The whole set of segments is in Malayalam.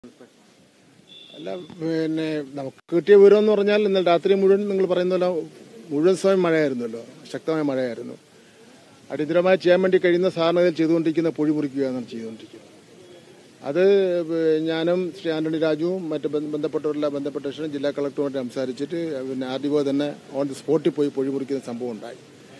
അല്ല പിന്നെ നമുക്ക് കിട്ടിയ വിവരം എന്ന് പറഞ്ഞാൽ ഇന്നലെ രാത്രി മുഴുവൻ നിങ്ങൾ പറയുന്ന പോലെ മുഴുവൻ സമയം മഴയായിരുന്നല്ലോ ശക്തമായ മഴയായിരുന്നു അടിയന്തരമായി ചെയ്യാൻ വേണ്ടി കഴിയുന്ന സാധാരണയിൽ ചെയ്തുകൊണ്ടിരിക്കുന്ന പൊഴി മുറിക്കുക എന്നാണ് ചെയ്തുകൊണ്ടിരിക്കുന്നത് അത് ഞാനും ശ്രീ ആന്റണി രാജുവും മറ്റ് ബന്ധ- ബന്ധപ്പെട്ടവരെല്ല ബന്ധപ്പെട്ട ശേഷം ജില്ലാ കളക്ടറുമായിട്ട് സംസാരിച്ചിട്ട് പിന്നെ ആർ ഡി ഒ തന്നെ ഓൺ ദി സ്പോട്ടിൽ പോയി പൊഴി മുറിക്കുന്ന സംഭവം ഉണ്ടായി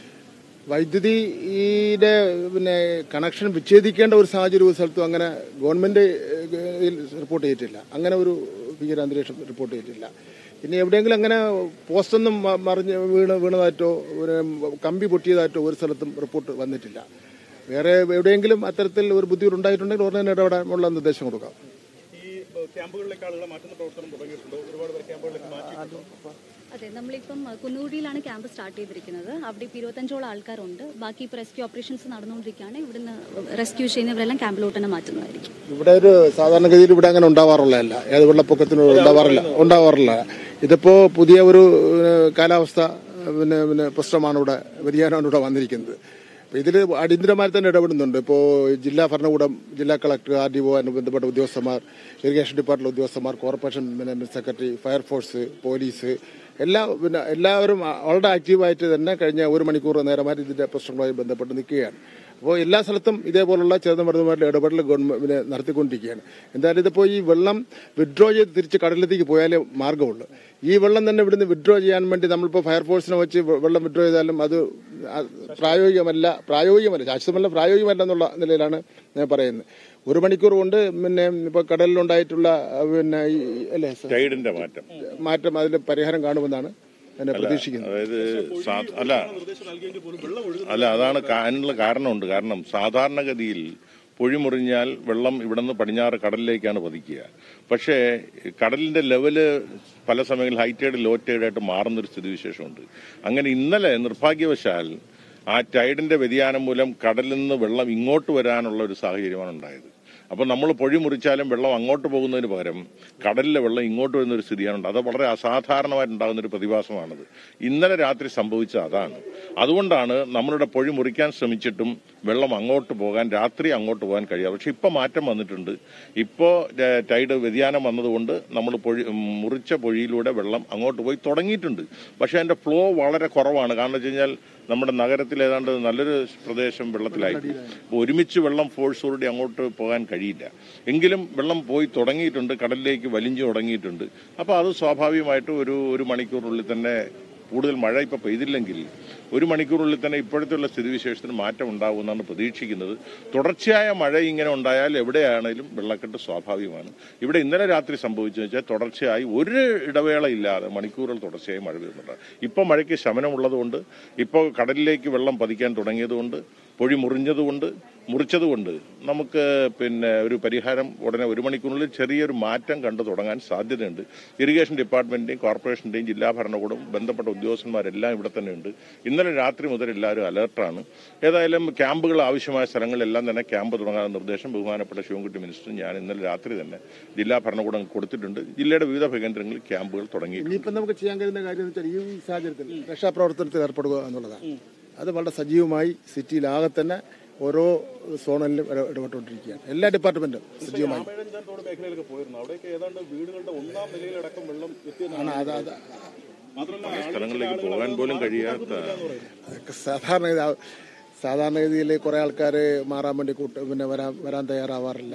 വൈദ്യുതിയുടെ പിന്നെ കണക്ഷൻ വിച്ഛേദിക്കേണ്ട ഒരു സാഹചര്യം ഒരു സ്ഥലത്തും അങ്ങനെ ഗവൺമെന്റ് ഏഹ്, റിപ്പോർട്ട് ചെയ്തിട്ടില്ല അങ്ങനെ ഒരു ഭീകരാന്തരീക്ഷം റിപ്പോർട്ട് ചെയ്തിട്ടില്ല ഇനി എവിടെയെങ്കിലും അങ്ങനെ പോസ്റ്റൊന്നും മ- മറിഞ്ഞ് വീണ് വീണതായിട്ടോ ഒരു കമ്പി പൊട്ടിയതായിട്ടോ ഒരു സ്ഥലത്തും റിപ്പോർട്ട് വന്നിട്ടില്ല വേറെ എവിടെയെങ്കിലും അത്തരത്തിൽ ഒരു ബുദ്ധിമുട്ടുണ്ടായിട്ടുണ്ടെങ്കിൽ ഉടനെ തന്നെ ഇടപെടാനുള്ള നിർദ്ദേശം കൊടുക്കാം ഈ ഏഹ്, ക്യാമ്പുകളിലേക്ക് ആളുകളെ മാറ്റുന്ന പ്രവർത്തനം തുടങ്ങിയിട്ടുണ്ട് ഒരുപാട് പേർ ക്യാമ്പുകളിലേക്ക് മാറ്റി അതെ നമ്മളിപ്പം അഹ്, കുന്നൂരിലാണ് ക്യാമ്പ് സ്റ്റാർട്ട് ചെയ്തിരിക്കുന്നത് അവിടെ ഇപ്പോൾ ഇരുപത്തഞ്ചോളം ആൾക്കാരുണ്ട് ബാക്കി ഇപ്പോൾ റെസ്ക്യൂ ഓപ്പറേഷൻസ് നടന്നുകൊണ്ടിരിക്കുകയാണ് ഇവിടുന്ന് റെസ്ക്യൂ ചെയ്യുന്നവരെല്ലാം ക്യാമ്പിലോട്ട് തന്നെ മാറ്റുന്നതായിരിക്കും ഇവിടെ ഒരു സാധാരണഗതിയിൽ ഇവിടെ അങ്ങനെ ഉണ്ടാവാറുള്ളതല്ല ഏത് വെള്ളപ്പൊക്കത്തിനും ഉണ്ടാവാറില്ല ഉണ്ടാവാറില്ല ഇതിപ്പോ പുതിയ ഒരു ഏഹ്, കാലാവസ്ഥ ഏഹ്, പിന്നെ പിന്നെ പ്രശ്നമാണ് ഇവിടെ വ്യതിയാനമാണ് ഇവിടെ വന്നിരിക്കുന്നത് അപ്പൊ ഇതിൽ അടിയന്തരമായി തന്നെ ഇടപെടുന്നുണ്ട് ഇപ്പോൾ ജില്ലാ ഭരണകൂടം ജില്ലാ കളക്ടർ ആർ ഡി ഒ ബന്ധപ്പെട്ട ഉദ്യോഗസ്ഥന്മാർ ഇറിഗേഷൻ ഡിപ്പാർട്ട്മെന്റ് ഉദ്യോഗസ്ഥന്മാർ കോർപ്പറേഷൻ പിന്നെ സെക്രട്ടറി ഫയർഫോഴ്സ് പോലീസ് എല്ലാ പിന്നെ എല്ലാവരും വളരെ ആക്റ്റീവായിട്ട് തന്നെ കഴിഞ്ഞ ഒരു മണിക്കൂർ നേരമായിട്ട് ഇതിന്റെ പ്രശ്നങ്ങളുമായി ബന്ധപ്പെട്ട് നിൽക്കുകയാണ് അപ്പോൾ എല്ലാ സ്ഥലത്തും ഇതേപോലുള്ള ചെറുതമൃതമായിട്ടുള്ള ഇടപെടൽ ഗവൺമെന്റ് നടത്തിക്കൊണ്ടിരിക്കുകയാണ് എന്തായാലും ഇതിപ്പോൾ ഈ വെള്ളം വിഡ്രോ ചെയ്ത് തിരിച്ച് കടലിലേക്ക് പോയാലേ മാർഗമുള്ളൂ ഈ വെള്ളം തന്നെ ഇവിടുന്ന് വിഡ്രോ ചെയ്യാൻ വേണ്ടി നമ്മളിപ്പോൾ ഫയർഫോഴ്സിനെ വെച്ച് വെ- വെള്ളം വിഡ്രോ ചെയ്താലും അത് അ- പ്രായോഗികമല്ല പ്രായോഗികമല്ല ശാശ്വതമല്ല പ്രായോഗികമല്ല എന്നുള്ള നിലയിലാണ് ഞാൻ പറയുന്നത് ഒരു മണിക്കൂർ കൊണ്ട് പിന്നെ ഇപ്പോൾ കടലിലുണ്ടായിട്ടുള്ള അഹ്, പിന്നെ ഈ അല്ലേ സർ? ടൈഡിന്റെ മാറ്റം മാറ്റം അതിൽ പരിഹാരം കാണുമെന്നാണ് എന്നെ പ്രതീക്ഷിക്കുന്നത് അതായത് സാ- അല്ല നിർദ്ദേശം നൽകിയെങ്കിൽ പോലും വെള്ളം ഒഴുകുന്ന അല്ല അതാണ് കാ- അതിനുള്ള കാരണമുണ്ട് കാരണം സാധാരണഗതിയിൽ പൊഴി മുറിഞ്ഞാൽ വെള്ളം ഇവിടുന്ന് പടിഞ്ഞാറ് കടലിലേക്കാണ് പതിക്കുക പക്ഷേ കടലിന്റെ ലെവല് പല സമയങ്ങളിൽ ഹൈ ടൈഡ് ലോ ടൈഡായിട്ട് മാറുന്നൊരു സ്ഥിതിവിശേഷമുണ്ട് അങ്ങനെ ഇന്നലെ നിർഭാഗ്യവശാൽ ആ ടൈഡിന്റെ വ്യതിയാനം മൂലം കടലിൽ നിന്ന് വെള്ളം ഇങ്ങോട്ട് വരാനുള്ള ഒരു സാഹചര്യമാണ് ഉണ്ടായത് അപ്പോൾ നമ്മൾ പൊഴി മുറിച്ചാലും വെള്ളം അങ്ങോട്ട് പോകുന്നതിന് പകരം കടലിലെ വെള്ളം ഇങ്ങോട്ട് വരുന്ന ഒരു സ്ഥിതിയാണ് അത് വളരെ അസാധാരണമായിട്ടുണ്ടാകുന്ന ഒരു പ്രതിഭാസമാണത് ഇന്നലെ രാത്രി സംഭവിച്ച അതാണ് അതുകൊണ്ടാണ് നമ്മളുടെ പൊഴി മുറിക്കാൻ ശ്രമിച്ചിട്ടും വെള്ളം അങ്ങോട്ട് പോകാൻ രാത്രി അങ്ങോട്ട് പോകാൻ കഴിയാതെ പക്ഷെ ഇപ്പോൾ മാറ്റം വന്നിട്ടുണ്ട് ഇപ്പോൾ ടൈഡ് വ്യതിയാനം വന്നതുകൊണ്ട് നമ്മൾ പൊഴി മുറിച്ച പൊഴിയിലൂടെ വെള്ളം അങ്ങോട്ട് പോയി തുടങ്ങിയിട്ടുണ്ട് പക്ഷെ അതിന്റെ ഫ്ലോ വളരെ കുറവാണ് കാരണം വെച്ച് കഴിഞ്ഞാൽ നമ്മുടെ നഗരത്തിൽ ഏതാണ്ട് നല്ലൊരു പ്രദേശം വെള്ളത്തിലായി അപ്പോൾ ഒരുമിച്ച് വെള്ളം ഫോഴ്സോടുകൂടി അങ്ങോട്ട് പോകാൻ കഴിയില്ല എങ്കിലും വെള്ളം പോയി തുടങ്ങിയിട്ടുണ്ട് കടലിലേക്ക് വലിഞ്ഞു തുടങ്ങിയിട്ടുണ്ട് അപ്പോൾ അത് സ്വാഭാവികമായിട്ടും ഒരു ഒരു മണിക്കൂറിനുള്ളിൽ തന്നെ കൂടുതൽ മഴ ഇപ്പോൾ പെയ്തില്ലെങ്കിൽ ഒരു മണിക്കൂറിനുള്ളിൽ തന്നെ ഇപ്പോഴത്തെ ഉള്ള സ്ഥിതിവിശേഷത്തിന് മാറ്റം ഉണ്ടാകുമെന്നാണ് പ്രതീക്ഷിക്കുന്നത് തുടർച്ചയായ മഴ ഇങ്ങനെ ഉണ്ടായാൽ എവിടെയാണേലും വെള്ളക്കെട്ട് സ്വാഭാവികമാണ് ഇവിടെ ഇന്നലെ രാത്രി സംഭവിച്ചതെന്ന് വെച്ചാൽ തുടർച്ചയായി ഒരു ഇടവേള ഇല്ലാതെ മണിക്കൂറുകൾ തുടർച്ചയായി മഴ പെയ്യുന്നുണ്ട് ഇപ്പോൾ മഴയ്ക്ക് ശമനമുള്ളതുകൊണ്ട് ഇപ്പോൾ കടലിലേക്ക് വെള്ളം പതിക്കാൻ തുടങ്ങിയതുകൊണ്ട് പൊഴി മുറിഞ്ഞതുകൊണ്ട് മുറിച്ചതുകൊണ്ട് നമുക്ക് പിന്നെ ഒരു പരിഹാരം ഉടനെ ഒരു മണിക്കൂറിനുള്ളിൽ ചെറിയൊരു മാറ്റം കണ്ടു തുടങ്ങാൻ സാധ്യതയുണ്ട് ഇറിഗേഷൻ ഡിപ്പാർട്ട്മെന്റിന്റെയും കോർപ്പറേഷന്റെയും ജില്ലാ ഭരണകൂടം ബന്ധപ്പെട്ട ഉദ്യോഗസ്ഥന്മാരെല്ലാം ഇവിടെ തന്നെ ഉണ്ട് ഇന്നലെ രാത്രി മുതൽ എല്ലാവരും അലർട്ടാണ് ഏതായാലും ക്യാമ്പുകൾ ആവശ്യമായ സ്ഥലങ്ങളിലെല്ലാം തന്നെ ക്യാമ്പ് തുടങ്ങാൻ നിർദ്ദേശം ബഹുമാനപ്പെട്ട ശിവൻകുട്ടി മിനിസ്റ്റർ ഞാൻ ഇന്നലെ രാത്രി തന്നെ ജില്ലാ ഭരണകൂടം കൊടുത്തിട്ടുണ്ട് ജില്ലയുടെ വിവിധ കേന്ദ്രങ്ങളിൽ ക്യാമ്പുകൾ തുടങ്ങി ഇനിയിപ്പം നമുക്ക് ചെയ്യാൻ കഴിയുന്ന കാര്യം എന്ന് വെച്ചാൽ ഈ സാഹചര്യത്തിൽ രക്ഷാപ്രവർത്തനത്തിൽ ഏർപ്പെടുക എന്നുള്ളതാണ് അത് വളരെ സജീവമായി സിറ്റിയിലാകെ തന്നെ ഓരോ സോണിലും ഇട- ഇടപെട്ടുകൊണ്ടിരിക്കുകയാണ് എല്ലാ ഡിപ്പാർട്ട്മെന്റും സജീവമായി രാമഴഞ്ചാൻ തോട് മേഖലയിലൊക്കെ പോയിരുന്നു അവിടെയൊക്കെ ഏതാണ്ട് വീടുകളുടെ ഒന്നാം നിലയിലടക്കം വെള്ളം എത്തിയെന്നാണ് അത് അത് മാത്രമല്ല സ്ഥലങ്ങളിലേക്ക് പോകാൻ പോലും കഴിയാത്ത അതൊക്കെ സാധാരണ ഇത് ആ- സാധാരണഗതിയിൽ കുറേ ആൾക്കാർ മാറാൻ വേണ്ടി കൂട്ട് പിന്നെ വരാൻ വരാൻ തയ്യാറാവാറില്ല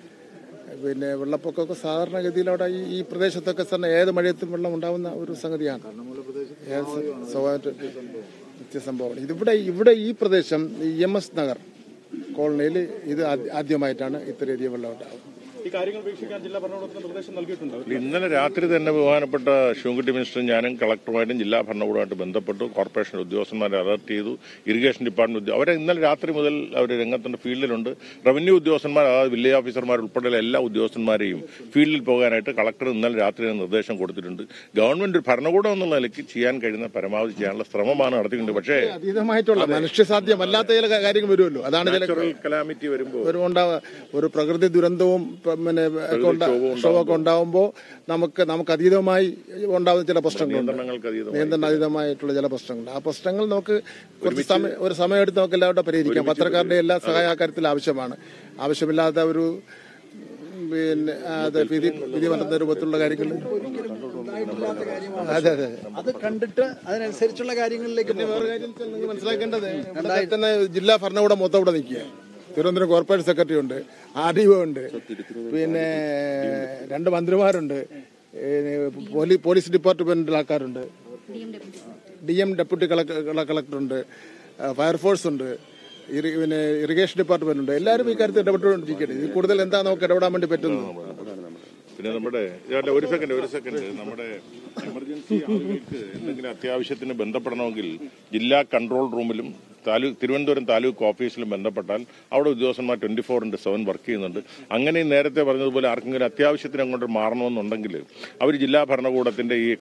പിന്നെ വെള്ളപ്പൊക്കമൊക്കെ സാധാരണഗതിയിൽ അവിടെ ഈ ഈ പ്രദേശത്തൊക്കെ തന്നെ ഏത് മഴയത്തും വെള്ളം ഉണ്ടാവുന്ന ഒരു സംഗതിയാണ് ഏത് സ- സ്വാഭാവികമായിട്ട് നിത്യസംഭവമാണ് ഇതിവിടെ ഇവിടെ ഈ പ്രദേശം ഇ എം എസ് നഗർ കോളനിയിൽ ഇത് ആദ്യ- ആദ്യമായിട്ടാണ് ഇത്രയധികം വെള്ളം ഉണ്ടാകുന്നത് ഈ കാര്യങ്ങൾ വീക്ഷിക്കാൻ ജില്ലാ ഭരണകൂടത്തിന് നിർദ്ദേശം നൽകിയിട്ടുണ്ട് ഇന്നലെ രാത്രി തന്നെ ബഹുമാനപ്പെട്ട ശിവൻകുട്ടി മിനിസ്റ്റർ ഞാനും കളക്ടറുമായിട്ടും ജില്ലാ ഭരണകൂടമായിട്ട് ബന്ധപ്പെട്ടു കോർപ്പറേഷൻ ഉദ്യോഗസ്ഥന്മാരെ അലർട്ട് ചെയ്തു ഇറിഗേഷൻ ഡിപ്പാർട്ട്മെന്റ് ഉദ്യോ- അവരെ ഇന്നലെ രാത്രി മുതൽ അവർ രംഗത്തിന്റെ ഫീൽഡിലുണ്ട് റവന്യൂ ഉദ്യോഗസ്ഥന്മാർ അതായത് വില്ലേജ് ഓഫീസർമാർ ഉൾപ്പെടെയുള്ള എല്ലാ ഉദ്യോഗസ്ഥന്മാരെയും ഫീൽഡിൽ പോകാനായിട്ട് കളക്ടർ ഇന്നലെ രാത്രി തന്നെ നിർദ്ദേശം കൊടുത്തിട്ടുണ്ട് ഗവൺമെന്റ് ഒരു ഭരണകൂടം എന്നുള്ള നിലയ്ക്ക് ചെയ്യാൻ കഴിയുന്ന പരമാവധി ചെയ്യാനുള്ള ശ്രമമാണ് നടത്തിയിട്ടുണ്ട് പക്ഷേ അതീതമായിട്ടുള്ള മനുഷ്യസാധ്യമല്ലാത്ത ചില കാര്യങ്ങൾ വരുമല്ലോ അതാണ് ചില നാച്ചുറൽ കലാമിറ്റി വരുമ്പോൾ ഒരു ഉണ്ടാവുക ഒരു പ്രകൃതി ദുരന്തവും പ- പിന്നെ ഒക്കെ ഉണ്ടാ- ക്ഷോഭമൊക്കെ ഉണ്ടാവുമ്പോൾ നമുക്ക് നമുക്ക് അതീതമായി ഉണ്ടാവുന്ന ചില പ്രശ്നങ്ങളുണ്ട് നിയന്ത്രണങ്ങൾക്ക് അതീതമായി നിയന്ത്രണ അതീതമായിട്ടുള്ള ചില പ്രശ്നങ്ങളുണ്ട് ആ പ്രശ്നങ്ങൾ നമുക്ക് കുറച്ച് സമയം ഒരു സമയം എടുത്ത് നമുക്ക് എല്ലാവരുടെ പരിഹരിക്കാം പത്രക്കാരുടെ എല്ലാ സഹായ കാര്യത്തിൽ ആവശ്യമാണ് ആവശ്യമില്ലാത്ത ഒരു പിന്നെ ആ, അതെ വിധി വിധി പറയുന്ന രൂപത്തിലുള്ള കാര്യങ്ങൾ അതെ അതെ അത് കണ്ടിട്ട് അതിനനുസരിച്ചുള്ള കാര്യങ്ങളിലേക്ക് പിന്നെ പോകും. വേറെ കാര്യം വെച്ചാൽ നിങ്ങൾ മനസ്സിലാക്കേണ്ടത് ഇവിടെ തന്നെ ജില്ലാ ഭരണകൂടം മൊത്തം ഇവിടെ നിൽക്കുക തിരുവനന്തപുരം കോർപ്പറേറ്റ് സെക്രട്ടറി ഉണ്ട് ആർ ഡി ഒ ഉണ്ട് പിന്നെ രണ്ട് മന്ത്രിമാരുണ്ട് ഏ, പോലീ- പോലീസ് ഡിപ്പാർട്ട്മെന്റിൽ ആൾക്കാരുണ്ട് D M deputy D M deputy collector ഉണ്ട് ഫയർഫോഴ്സ് ഉണ്ട് ഇറി- പിന്നെ ഇറിഗേഷൻ ഡിപ്പാർട്ട്മെന്റ് ഉണ്ട് എല്ലാവരും ഈ കാര്യത്തിൽ ഇടപെട്ടുകൊണ്ടിരിക്കുകയാണ് ഇതിൽ കൂടുതൽ എന്താ നമുക്ക് ഇടപെടാൻ വേണ്ടി പറ്റുന്നത് പിന്നെ നമ്മുടെ അല്ല ഒരു സെക്കൻഡ് ഒരു സെക്കൻഡ് നമ്മുടെ എമർജൻസി ആളുകൾക്ക് എന്തെങ്കിലും അത്യാവശ്യത്തിന് ബന്ധപ്പെടണമെങ്കിൽ ജില്ലാ കൺട്രോൾ റൂമിലും താലൂക്ക് തിരുവനന്തപുരം താലൂക്ക് ഓഫീസിലും ബന്ധപ്പെട്ടാൽ അവിടെ ഉദ്യോഗസ്ഥന്മാർ twenty four into seven work ചെയ്യുന്നുണ്ട് അങ്ങനെ നേരത്തെ പറഞ്ഞതുപോലെ ആർക്കെങ്കിലും അത്യാവശ്യത്തിന് അങ്ങോട്ട് മാറണമെന്നുണ്ടെങ്കിൽ അവർ ജില്ലാ ഭരണകൂടത്തിന്റെ ഈ